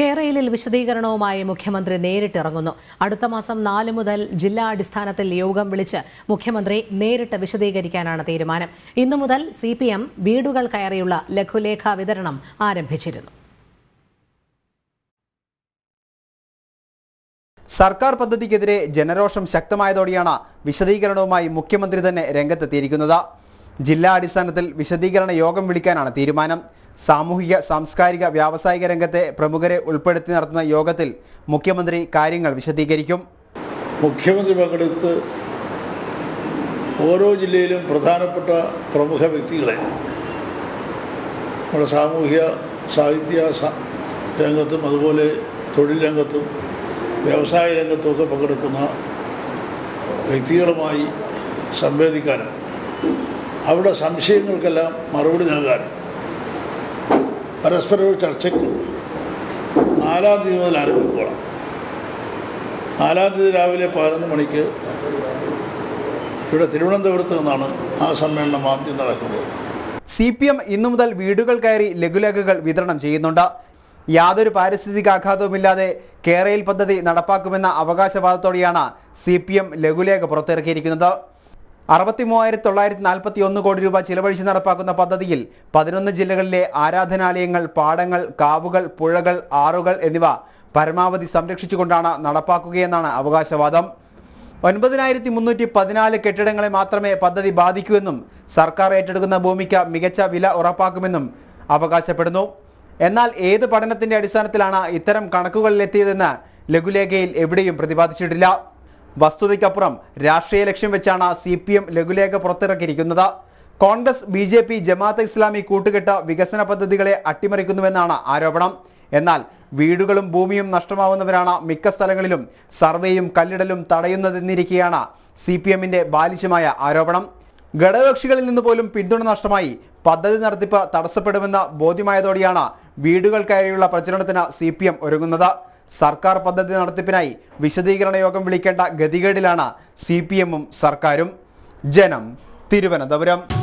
കേരളയിൽ വിശദീകരണവുമായി മുഖ്യമന്ത്രി നേരിട്ടിറങ്ങുന്നു അടുത്ത മാസം നാല് മുതൽ ജില്ലാ അടിസ്ഥാനത്തിൽ യോഗം വിളിച്ച് മുഖ്യമന്ത്രി നേരിട്ട് വിശദീകരിക്കാനാണ് തീരുമാനം ഇന്നു മുതൽ സി പി എം വീടുകൾ കയറിയുള്ള ലഘുലേഖ വിതരണം ആരംഭിച്ചിരുന്നു സർക്കാർ പദ്ധതിക്കെതിരെ ജനരോഷം ശക്തമായതോടെയാണ് വിശദീകരണവുമായി മുഖ്യമന്ത്രി തന്നെ രംഗത്തെത്തിയിരിക്കുന്നത് ജില്ലാ അടിസ്ഥാനത്തിൽ വിശദീകരണ യോഗം വിളിക്കാനാണ് തീരുമാനം സാമൂഹിക സാംസ്കാരിക വ്യാവസായിക രംഗത്തെ പ്രമുഖരെ ഉൾപ്പെടുത്തി നടത്തുന്ന യോഗത്തിൽ മുഖ്യമന്ത്രി കാര്യങ്ങൾ വിശദീകരിക്കും മുഖ്യമന്ത്രി പങ്കെടുത്ത് ഓരോ ജില്ലയിലും പ്രധാനപ്പെട്ട പ്രമുഖ വ്യക്തികളെ നമ്മുടെ സാമൂഹ്യ സാഹിത്യ സ- രംഗത്തും അതുപോലെ തൊഴിൽ രംഗത്തും വ്യവസായ രംഗത്തുമൊക്കെ പങ്കെടുക്കുന്ന വ്യക്തികളുമായി സംവേദിക്കാനും അവരുടെ സംശയങ്ങൾക്കെല്ലാം മറുപടി നൽകാനും പരസ്പര ഒരു ചർച്ചയ്ക്ക് നാലാം തീയതി മുതൽ ആരംഭിക്കണം നാലാം തീയതി രാവിലെ പതിനൊന്ന് മണിക്ക് ഇവിടെ തിരുവനന്തപുരത്ത് നിന്നാണ് ആ സമ്മേളനം ആദ്യം നടക്കുന്നത് സി പി എം ഇന്നു മുതൽ വീടുകൾ കയറി ലഘുലേഖകൾ വിതരണം ചെയ്യുന്നുണ്ട് യാതൊരു പാരിസ്ഥിതിക ആഘാതവുമില്ലാതെ കേരയിൽ പദ്ധതി നടപ്പാക്കുമെന്ന അവകാശവാദത്തോടെയാണ് സി പി എം ലഘുലേഖ പുറത്തിറക്കിയിരിക്കുന്നത് അറുപത്തി മൂവായിരത്തി തൊള്ളായിരത്തി നാൽപ്പത്തി ഒന്ന് കോടി രൂപ ചിലവഴിച്ച് നടപ്പാക്കുന്ന പദ്ധതിയിൽ പതിനൊന്ന് ജില്ലകളിലെ ആരാധനാലയങ്ങൾ പാടങ്ങൾ കാവുകൾ പുഴകൾ ആറുകൾ എന്നിവ പരമാവധി സംരക്ഷിച്ചുകൊണ്ടാണ് നടപ്പാക്കുകയെന്നാണ് അവകാശവാദം ഒൻപതിനായിരത്തി മുന്നൂറ്റി പതിനാല് കെട്ടിടങ്ങളെ മാത്രമേ പദ്ധതി ബാധിക്കൂ എന്നും സർക്കാർ ഏറ്റെടുക്കുന്ന ഭൂമിക്ക് മികച്ച വില ഉറപ്പാക്കുമെന്നും അവകാശപ്പെടുന്നു എന്നാൽ ഏത് പഠനത്തിന്റെ അടിസ്ഥാനത്തിലാണ് ഇത്തരം കണക്കുകളിലെത്തിയതെന്ന് ലഘുലേഖയിൽ എവിടെയും പ്രതിപാദിച്ചിട്ടില്ല വസ്തുതയ്ക്കപ്പുറം രാഷ്ട്രീയ ലക്ഷ്യം വെച്ചാണ് സി പി എം ലഘുലേഖ പുറത്തിറക്കിയിരിക്കുന്നത് Congress B J P Jamaat Islami കൂട്ടുകെട്ട് വികസന പദ്ധതികളെ അട്ടിമറിക്കുന്നുവെന്നാണ് ആരോപണം എന്നാൽ വീടുകളും ഭൂമിയും നഷ്ടമാവുന്നവരാണ് മിക്ക സ്ഥലങ്ങളിലും സർവേയും കല്ലിടലും തടയുന്നതെന്നിരിക്കെയാണ് സി പി എമ്മിന്റെ ബാലിശമായ ആരോപണം ഘടകകക്ഷികളിൽ നിന്ന് പോലും പിന്തുണ നഷ്ടമായി പദ്ധതി നടത്തിപ്പ് തടസ്സപ്പെടുമെന്ന് ബോധ്യമായതോടെയാണ് വീടുകൾ കയറിയുള്ള പ്രചരണത്തിന് സി പി എം ഒരുങ്ങുന്നത് സർക്കാർ പദ്ധതി നടത്തിപ്പിനായി വിശദീകരണ യോഗം വിളിക്കേണ്ട ഗതികേടിലാണ് സി പി എമ്മും സർക്കാരും ജനം തിരുവനന്തപുരം